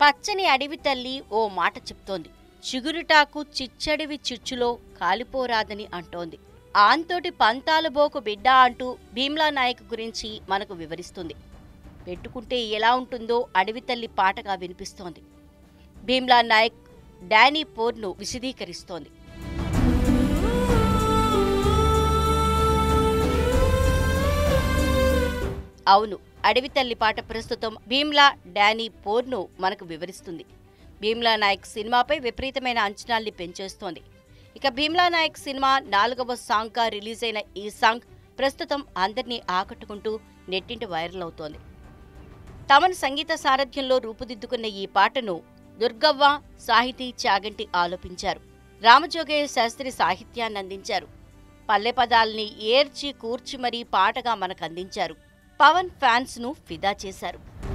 పచ్చని అడవి తల్లి ఓ మాట చెప్తోంది చిగురుటాకు చిచ్చడివి చిచ్చులో కాలిపోరాదని అంటోంది ఆంతోటి పంతాలు బోకు బిడ్డ అంటూ భీమ్లా నాయక్ గురించి మనకు వివరిస్తుంది పెట్టుకుంటే ఎలా ఉంటుందో అడవి తల్లి పాటగా వినిపిస్తోంది భీమ్లా నాయక్ డానీ పోర్ను విశదీకరిస్తోంది అవును అడవి తల్లి పాట ప్రస్తుతం భీమ్లా డానీ పోర్ను మనకు వివరిస్తుంది భీమ్లా నాయక్ సినిమాపై విపరీతమైన అంచనాల్ని పెంచేస్తోంది ఇక భీమ్లా నాయక్ సినిమా నాలుగవ సాంగ్గా రిలీజ్ అయిన ఈ సాంగ్ ప్రస్తుతం అందరినీ ఆకట్టుకుంటూ నెట్టింటి వైరల్ అవుతోంది తమన్ సంగీత సారథ్యంలో రూపుదిద్దుకున్న ఈ పాటను దుర్గవ్వ సాహితీ చాగంటి ఆలోపించారు రామజోగయ్య శాస్త్రి సాహిత్యాన్ని అందించారు పల్లె పదాల్ని ఏర్చి కూర్చి మరీ పాటగా మనకు అందించారు పవన్ ఫ్యాన్స్ ను ఫిదా చేశారు